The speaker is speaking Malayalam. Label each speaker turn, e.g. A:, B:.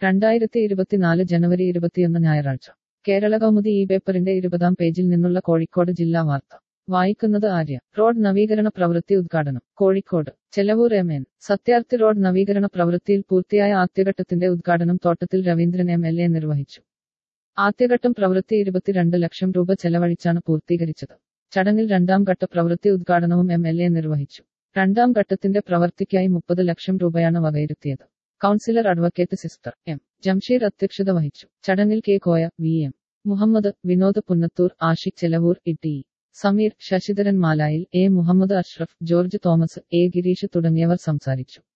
A: രണ്ടായിരത്തി ഇരുപത്തിനാല് ജനുവരി ഇരുപത്തിയൊന്ന് ഞായറാഴ്ച കേരള കൗമുദി ഈ പേപ്പറിന്റെ ഇരുപതാം പേജിൽ നിന്നുള്ള കോഴിക്കോട് ജില്ലാ വാർത്ത വായിക്കുന്നത് ആര്യ റോഡ് നവീകരണ പ്രവൃത്തി ഉദ്ഘാടനം Kozhikode Chelavoor M N Satyarthi road നവീകരണ പ്രവൃത്തിയിൽ പൂർത്തിയായ ആദ്യഘട്ടത്തിന്റെ ഉദ്ഘാടനം തോട്ടത്തിൽ രവീന്ദ്രൻ എം എൽ എ നിർവഹിച്ചു ആദ്യഘട്ടം പ്രവൃത്തി ഇരുപത്തിരണ്ട് ലക്ഷം രൂപ ചെലവഴിച്ചാണ് പൂർത്തീകരിച്ചത് ചടങ്ങിൽ രണ്ടാം ഘട്ട പ്രവൃത്തി ഉദ്ഘാടനവും എം എൽ എ നിർവഹിച്ചു രണ്ടാം ഘട്ടത്തിന്റെ പ്രവൃത്തിക്കായി മുപ്പത് ലക്ഷം രൂപയാണ് വകയിരുത്തിയത് കൗൺസിലർ അഡ്വക്കേറ്റ് സിസ്റ്റർ എം ജംഷീർ അധ്യക്ഷത വഹിച്ചു ചടങ്ങിൽ K Koya V M Muhammad Vinod Punnathur Ashiq Chelavoor E Sameer Sasidharan Malayil A Muhammad Ashraf George Thomas A Girish തുടങ്ങിയവർ സംസാരിച്ചു